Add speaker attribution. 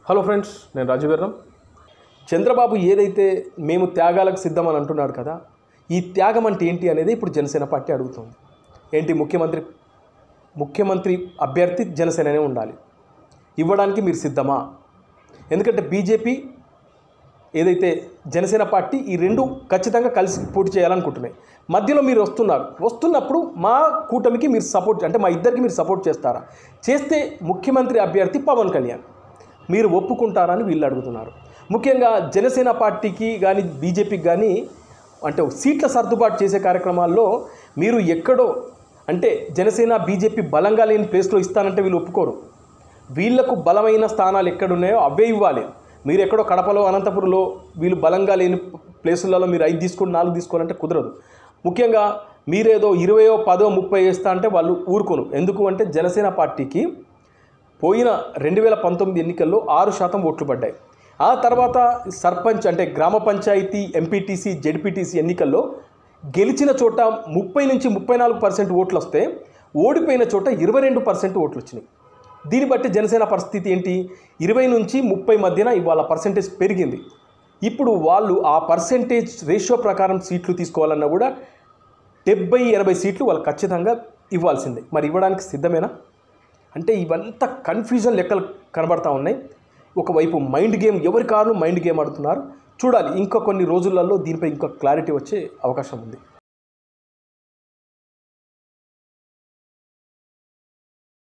Speaker 1: hello friends నేను రాజవీర్రం చంద్రబాబు ఏదైతే మేము త్యాగాలకు సిద్ధమని అంటున్నాడు కదా ఈ త్యాగం అంటే ఏంటి అనేది ఇప్పుడు జనసేన పార్టీ అడుగుతుంది ఏంటి ముఖ్యమంత్రి ముఖ్యమంత్రి అభ్యర్థి జనసేననే ఉండాలి ఇవ్వడానికి మీరు సిద్ధమా ఎందుకంటే బీజేపీ ఏదైతే జనసేన పార్టీ ఈ రెండు ఖచ్చితంగా కలిసి పోటీ చేయాలనుకుంటున్నాయి మధ్యలో మీరు వస్తున్నారు వస్తున్నప్పుడు మా కూటమికి మీరు సపోర్ట్ అంటే మా ఇద్దరికి మీరు సపోర్ట్ చేస్తారా చేస్తే ముఖ్యమంత్రి అభ్యర్థి పవన్ కళ్యాణ్ మీరు ఒప్పుకుంటారని వీళ్ళు అడుగుతున్నారు ముఖ్యంగా జనసేన పార్టీకి కానీ బీజేపీకి కానీ అంటే సీట్ల సర్దుబాటు చేసే కార్యక్రమాల్లో మీరు ఎక్కడో అంటే జనసేన బీజేపీ బలంగా లేని ప్లేస్లో ఇస్తానంటే వీళ్ళు ఒప్పుకోరు వీళ్లకు బలమైన స్థానాలు ఎక్కడున్నాయో అవే ఇవ్వాలి మీరు ఎక్కడో కడపలో అనంతపురంలో వీళ్ళు బలంగా లేని ప్లేసులలో మీరు ఐదు తీసుకొని నాలుగు తీసుకోవాలంటే కుదరదు ముఖ్యంగా మీరేదో ఇరవయో పదో ముప్పై వేస్తా అంటే వాళ్ళు ఊరుకోను ఎందుకు అంటే జనసేన పార్టీకి పోయిన రెండు వేల పంతొమ్మిది ఎన్నికల్లో ఆరు శాతం ఓట్లు పడ్డాయి ఆ తర్వాత సర్పంచ్ అంటే గ్రామ పంచాయతీ ఎంపీటీసీ జెడ్పీటీసీ ఎన్నికల్లో గెలిచిన చోట ముప్పై నుంచి ముప్పై నాలుగు పర్సెంట్ ఓట్లు వస్తే ఓడిపోయిన చోట ఇరవై రెండు పర్సెంట్ ఓట్లు వచ్చినాయి దీన్ని బట్టి జనసేన పరిస్థితి ఏంటి ఇరవై నుంచి ముప్పై మధ్యన ఇవాళ పర్సెంటేజ్ పెరిగింది ఇప్పుడు వాళ్ళు ఆ పర్సెంటేజ్ రేషియో ప్రకారం సీట్లు తీసుకోవాలన్నా కూడా డెబ్బై ఎనభై సీట్లు వాళ్ళు ఖచ్చితంగా ఇవ్వాల్సిందే మరి ఇవ్వడానికి సిద్ధమేనా అంటే ఇవంతా కన్ఫ్యూజన్ లెక్కలు కనబడతా ఉన్నాయి ఒకవైపు మైండ్ గేమ్ ఎవరి కారణం మైండ్ గేమ్ ఆడుతున్నారు చూడాలి ఇంకా కొన్ని రోజులలో దీనిపై ఇంకా క్లారిటీ వచ్చే అవకాశం ఉంది